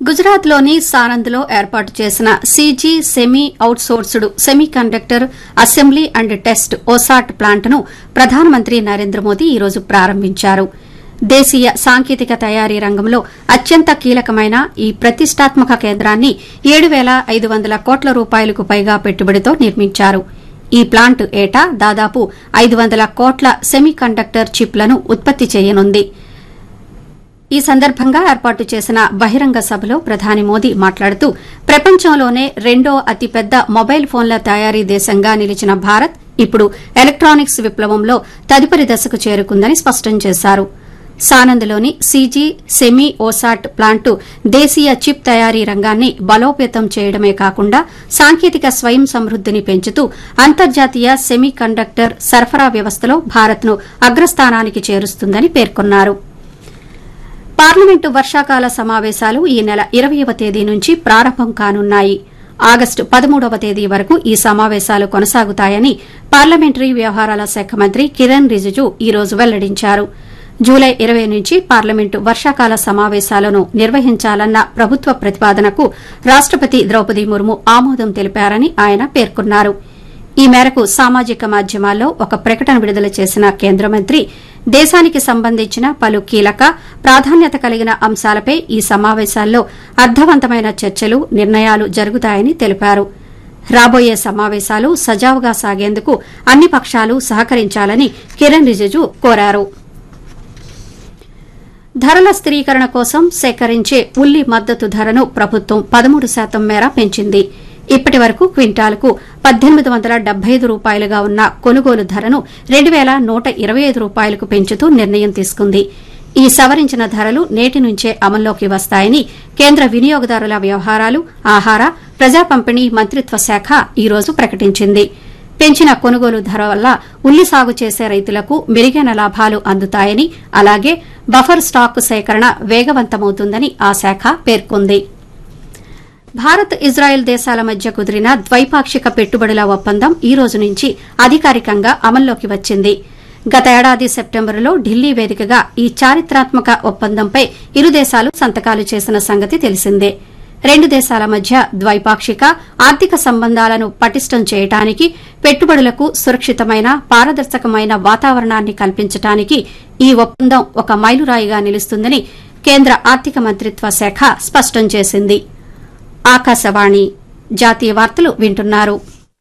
గుజరాత్లోని సానంద్లో ఏర్పాటు చేసిన CG semi outsourced semiconductor assembly and test OSAT ప్లాంట్ను ప్రధానమంత్రి నరేంద్ర మోదీ ఈ రోజు ప్రారంభించారు దేశీయ సాంకేతిక తయారీ రంగంలో అత్యంత కీలకమైన ఈ ప్రతిష్టాత్మక కేంద్రాన్ని ఏడు పేల ఐదు వందల కోట్ల రూపాయలకు పైగా పెట్టుబడితో నిర్మించారు ఈ ప్లాంట్ ఏటా దాదాపు ఐదు వందల కోట్ల సెమీ కండక్టర్ చిప్లను ఉత్పత్తి చేయనుంది ఈ సందర్భంగా ఏర్పాటు చేసిన బహిరంగ సభలో ప్రధాని మోదీ మాట్లాడుతూ ప్రపంచంలోనే రెండో అతిపెద్ద మొబైల్ ఫోన్ల తయారీ దేశంగా నిలిచిన భారత్ ఇప్పుడు ఎలక్టానిక్స్ విప్లవంలో తదుపరి దశకు చేరుకుందని స్పష్టం చేశారు సానంద్లోని సీజీ సెమీ ఓసాట్ ప్లాంటు దేశీయ చిప్ తయారీ రంగాన్ని బలోపేతం చేయడమే కాకుండా సాంకేతిక స్వయం సమృద్దిని పెంచుతూ అంతర్జాతీయ సెమీ కండక్టర్ సరఫరా వ్యవస్థలో భారత్ను అగ్రస్థానానికి చేరుస్తుందని పేర్కొన్నారు పార్లమెంటు వర్షాకాల సమావేశాలు ఈ నెల ఇరవయవ తేదీ నుంచి ప్రారంభం కానున్నాయి ఆగస్టు పదమూడవ తేదీ వరకు ఈ సమావేశాలు కొనసాగుతాయని పార్లమెంటరీ వ్యవహారాల శాఖ మంత్రి కిరణ్ రిజిజు ఈ రోజు వెల్లడించారు జూలై ఇరవై నుంచి పార్లమెంటు వర్షాకాల సమావేశాలను నిర్వహించాలన్న ప్రభుత్వ ప్రతిపాదనకు రాష్టపతి ద్రౌపది ముర్ము ఆమోదం తెలిపారని ఆయన పేర్కొన్నారు ఈ మేరకు సామాజిక మాధ్యమాల్లో ఒక ప్రకటన విడుదల చేసిన కేంద్ర మంత్రి దేశానికి సంబంధించిన పలు కీలక ప్రాధాన్యత కలిగిన అంశాలపై ఈ సమావేశాల్లో అర్థవంతమైన చర్చలు నిర్ణయాలు జరుగుతాయని తెలిపారు రాబోయే సమావేశాలు సజావుగా సాగేందుకు అన్ని పక్షాలు సహకరించాలని కిరణ్ రిజిజు కోరారు ధరల స్థిరీకరణ కోసం సేకరించే ఉల్లి మద్దతు ధరను ప్రభుత్వం పదమూడు శాతం మేర పెంచింది ఇప్పటి వరకు క్వింటాల్కు పద్దెనిమిది వందల డెబ్బై ఐదు రూపాయలుగా ఉన్న కొనుగోలు ధరను రెండు వేల నూట ఇరవై ఐదు రూపాయలకు పెంచుతూ నిర్ణయం తీసుకుంది ఈ సవరించిన ధరలు నేటి నుంచే అమల్లోకి వస్తాయని కేంద్ర వినియోగదారుల వ్యవహారాలు ఆహార ప్రజా పంపిణీ మంత్రిత్వ శాఖ ఈ రోజు ప్రకటించింది పెంచిన కొనుగోలు ధర వల్ల ఉల్లి సాగు చేసే రైతులకు మెరుగైన లాభాలు అందుతాయని అలాగే బఫర్ స్టాక్ సేకరణ వేగవంతమవుతుందని ఆ శాఖ పేర్కొంది భారత్ ఇజ్రాయెల్ దేశాల మధ్య కుదిరిన ద్వైపాక్షిక పెట్టుబడుల ఒప్పందం ఈ రోజు నుంచి అధికారికంగా అమల్లోకి వచ్చింది గత ఏడాది సెప్టెంబరులో ఢిల్లీ వేదికగా ఈ చారిత్రాత్మక ఒప్పందంపై ఇరు దేశాలు సంతకాలు చేసిన సంగతి తెలిసిందే రెండు దేశాల మధ్య ద్వైపాక్షిక ఆర్థిక సంబంధాలను పటిష్టం చేయడానికి పెట్టుబడులకు సురక్షితమైన పారదర్శకమైన వాతావరణాన్ని కల్పించడానికి ఈ ఒప్పందం ఒక మైలురాయిగా నిలుస్తుందని కేంద్ర ఆర్థిక మంత్రిత్వ శాఖ స్పష్టం చేసింది ఆకాశవాణి జాతీయ వార్తలు వింటున్నారు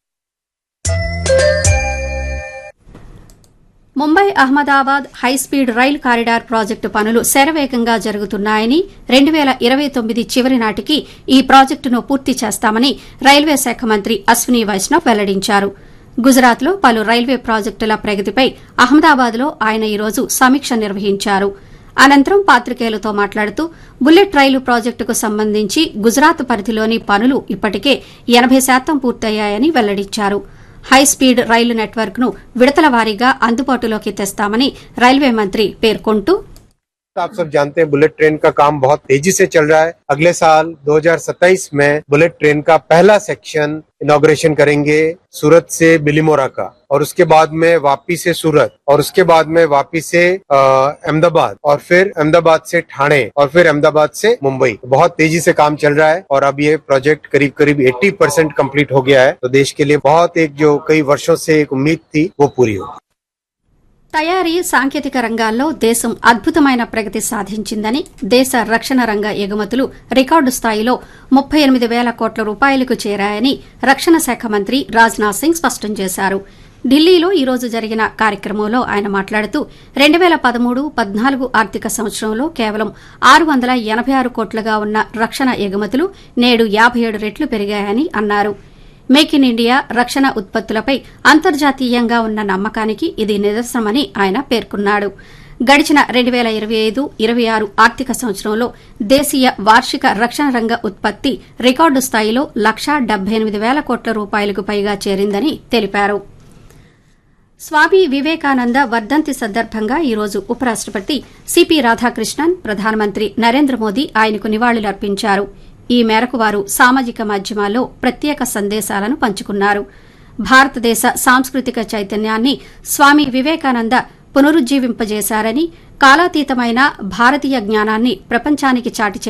ముంబై అహ్మదాబాద్ హైస్పీడ్ రైలు కారిడార్ ప్రాజెక్టు పనులు శరవేగంగా జరుగుతున్నాయని రెండు పేల ఇరవై తొమ్మిది చివరి నాటికి ఈ ప్రాజెక్టును పూర్తి చేస్తామని రైల్వే శాఖ మంత్రి అశ్విని వైష్ణవ్ వెల్లడించారు గుజరాత్లో పలు రైల్వే ప్రాజెక్టుల ప్రగతిపై అహ్మదాబాద్లో ఆయన ఈ రోజు సమీక్ష నిర్వహించారు అనంతరం పాత్రికేయులతో మాట్లాడుతూ బుల్లెట్ రైలు ప్రాజెక్టుకు సంబంధించి గుజరాత్ పరిధిలోని పనులు ఇప్పటికే ఎనబై శాతం పూర్తయ్యాయని వెల్లడించారు హైస్పీడ్ రైలు నెట్వర్క్ ను విడతల వారీగా అందుబాటులోకి తెస్తామని రైల్వే మంత్రి పేర్కొంటూ आप सब जानते हैं बुलेट ट्रेन का काम बहुत तेजी से चल रहा है अगले साल 2027 में बुलेट ट्रेन का पहला सेक्शन इनॉग्रेशन करेंगे सूरत से बिलीमोरा का और उसके बाद में वापी से सूरत और उसके बाद में वापी से अ, अहमदाबाद और फिर अहमदाबाद से ठाणे और फिर अहमदाबाद से मुंबई बहुत तेजी से काम चल रहा है और अब ये प्रोजेक्ट करीब करीब 80 परसेंट कम्प्लीट हो गया है तो देश के लिए बहुत एक जो कई वर्षों से एक उम्मीद थी वो पूरी होगी తయారీ సాంకేతిక రంగాల్లో దేశం అద్భుతమైన ప్రగతి సాధించిందని దేశ రక్షణ రంగ ఎగుమతులు రికార్డు స్థాయిలో ముప్పై ఎనిమిది వేల కోట్ల రూపాయలకు చేరాయని రక్షణ శాఖ మంత్రి రాజ్నాథ్ సింగ్ స్పష్టం చేశారు ఢిల్లీలో ఈ రోజు జరిగిన కార్యక్రమంలో ఆయన మాట్లాడుతూ రెండు పేల పదమూడు పద్నాలుగు ఆర్థిక సంవత్సరంలో కేవలం ఆరు వందల ఎనబై ఆరు కోట్లుగా ఉన్న రక్షణ ఎగుమతులు నేడు యాబై ఏడు రెట్లు పెరిగాయని అన్నారు మేక్ ఇన్ ఇండియా రక్షణ ఉత్పత్తులపై అంతర్జాతీయంగా ఉన్న నమ్మకానికి ఇది నిదర్శనమని ఆయన పేర్కొన్నాడు గడిచిన రెండు పేల ఇరవై ఐదు ఇరవై ఆరు ఆర్థిక సంవత్సరంలో దేశీయ వార్షిక రక్షణ రంగ ఉత్పత్తి రికార్డు స్థాయిలో లక్షా డెబ్బై ఎనిమిది వేల కోట్ల రూపాయలకు పైగా చేరిందని తెలిపారు స్వామి వివేకానంద వర్ధంతి సందర్భంగా ఈ రోజు ఉపరాష్టపతి సిపి రాధాకృష్ణన్ ప్రధానమంత్రి నరేంద్ర మోదీ ఆయనకు నివాళులర్పించారు ఈ మేరకు వారు సామాజిక మాధ్యమాల్లో ప్రత్యేక సందేశాలను పంచుకున్నారు భారతదేశ సాంస్కృతిక చైతన్యాన్ని స్వామి వివేకానంద పునరుజ్జీవింపజేశారని కాలాతీతమైన భారతీయ జ్ఞానాన్ని ప్రపంచానికి చాటి